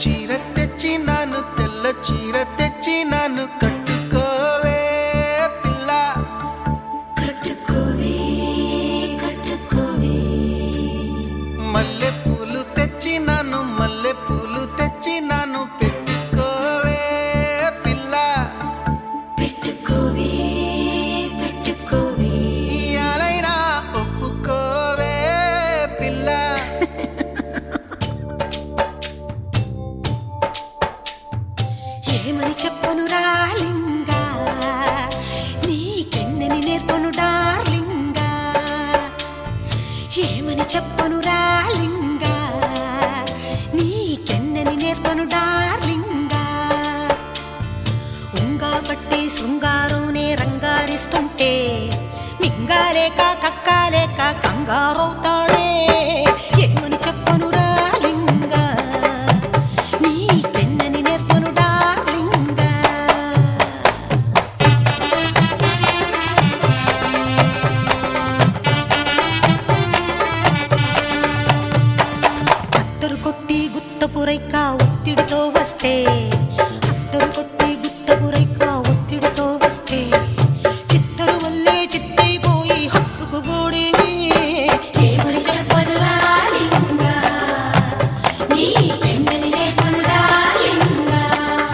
చీర తెచ్చి నాను తెల్ల చీర తెచ్చి నాను కట్టుకోవే పిల్ల కట్టుకోవే కట్టుకోవే మల్లె పూలు తెచ్చి నాను మల్లె పూలు తెచ్చి నాను పెట్టుకోవే పిల్ల పెట్టుకోవే పెట్టుకోవే ఇయాలైనా ఒప్పుకోవే పిల్ల ఏమని చెప్పను రాలింగా నీకెన్నని నేర్పను డార్లింగా ఏమని చెప్పను రాలింగా నీకెన్నని నేర్పను డార్లింగా ఉంగాబట్టి శృంగారునే రంగారిస్తుంటే మింగాలేక కక్కాలేక కంగారవుతాడే ఏమని చెప్పను రాలింగా నీ పెన్నని నేర్పను డార్లింగా అత్తరు కొట్టి గుత్తపురైక ఒత్తిడితో వస్తే అత్తరు కొట్టి గుత్తపురైక ఒత్తిడితో వస్తే చిత్తరు వల్లే చిత్తైపోయి హత్తుకు పోడేవి ఏమని చెప్పను రాలింగా నీ పెన్నని నేర్పను డార్లింగా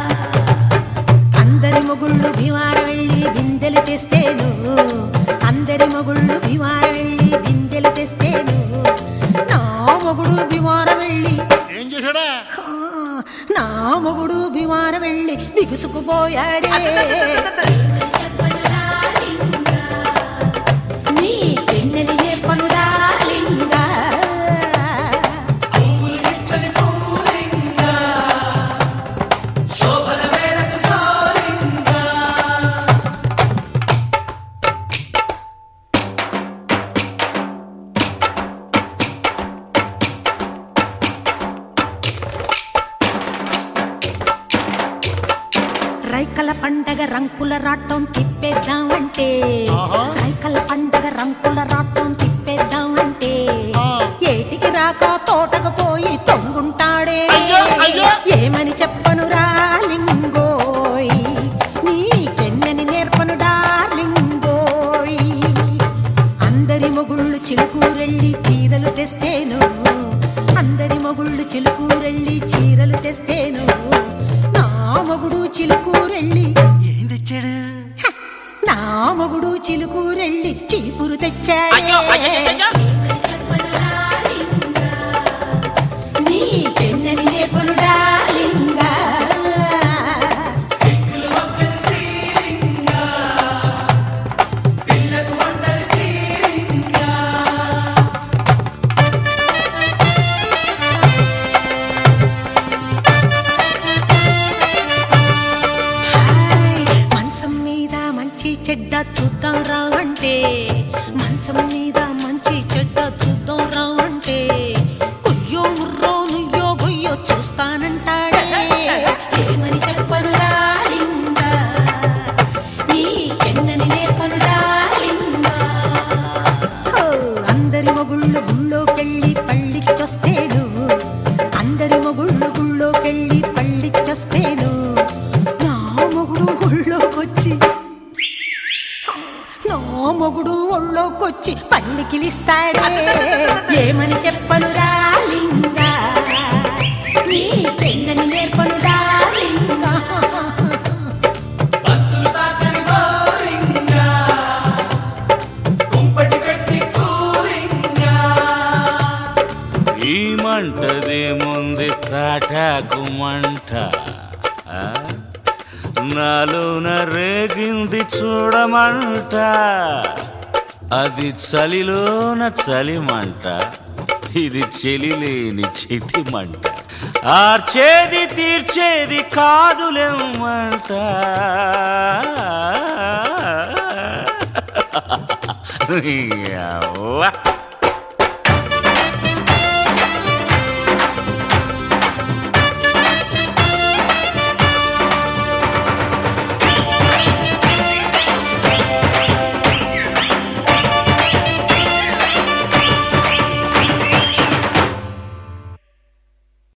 అందరి మొగుళ్ళు భీమార వెళ్ళి బిందెలు తెస్తేను అందరి మొగుళ్ళు భీమార వెళ్ళి బిందెలు తెస్తేను నా మొగుడు భీమార వెళ్ళి ఏం చేశాడా ఆ, నా మొగుడు భీమార వెళ్ళి బిగుసుకుపోయాడే నీ పెన్నని నేర్పను డార్లింగా రైకల పండగ రంకుల రాటం తిప్పేద్దామంటే ఆహా. రైకల పండగ రంకుల రాటం తిప్పేద్దామంటే ఆ. ఏటికి రాక తోటకు పోయి తొంగుంటాడే అయ్యో, అయ్యో. ఏమని చెప్పను రాలింగోయ్ నీకెన్నని నేర్పను డార్లింగోయ్ అందరి మొగుళ్ళు చిలుకూరెళ్ళి చీరలు తెస్తేను అందరి మొగుళ్ళు చిలుకూరెళ్ళి చీరలు తెస్తేను నా మొగుడు చిలుకూరెళ్ళి ఏం తెచ్చాడు నా మొగుడు చిలుకూరెళ్ళి చీపురు తెచ్చాడే నీ పెన్నని నేర్పను డార్లింగా హాయ్, మంచం మీద మంచి చెడ్డ చూద్దాం రావంటే మంచం మీద మంచి చెడ్డ చూద్దాం రావంటే కుయ్యో ముర్రో నుయ్యో గొయ్యో చూస్తానంటాడే ఏమని చెప్పను రాలింగా నీ కెన్నని నేర్పను డార్లింగా ఓ, అందరి మొగుళ్ళు గుళ్ళోకెళ్ళి పళ్ళిచ్చొస్తేను అందరి మొగుళ్ళు గుళ్ళోకెళ్ళి పళ్ళిచ్చొస్తేను నా మొగుడు గుళ్ళోకొచ్చి నా మొగుడు ఒళ్ళోకొచ్చి పళ్ళికిలిస్తాడే ఏమని చెప్పను రాలింగా నీ పెన్నని నేర్పను డార్లింగా ఈ మంటదేముంది తాటాకు మంట ఆ? నాలోన రేగింది చూడమంట అది చలిలోన చలిమంట ఇది చెలిలేని చితి మంట ఆర్చేది తీర్చేది కాదులేమంట నీ అవ్వ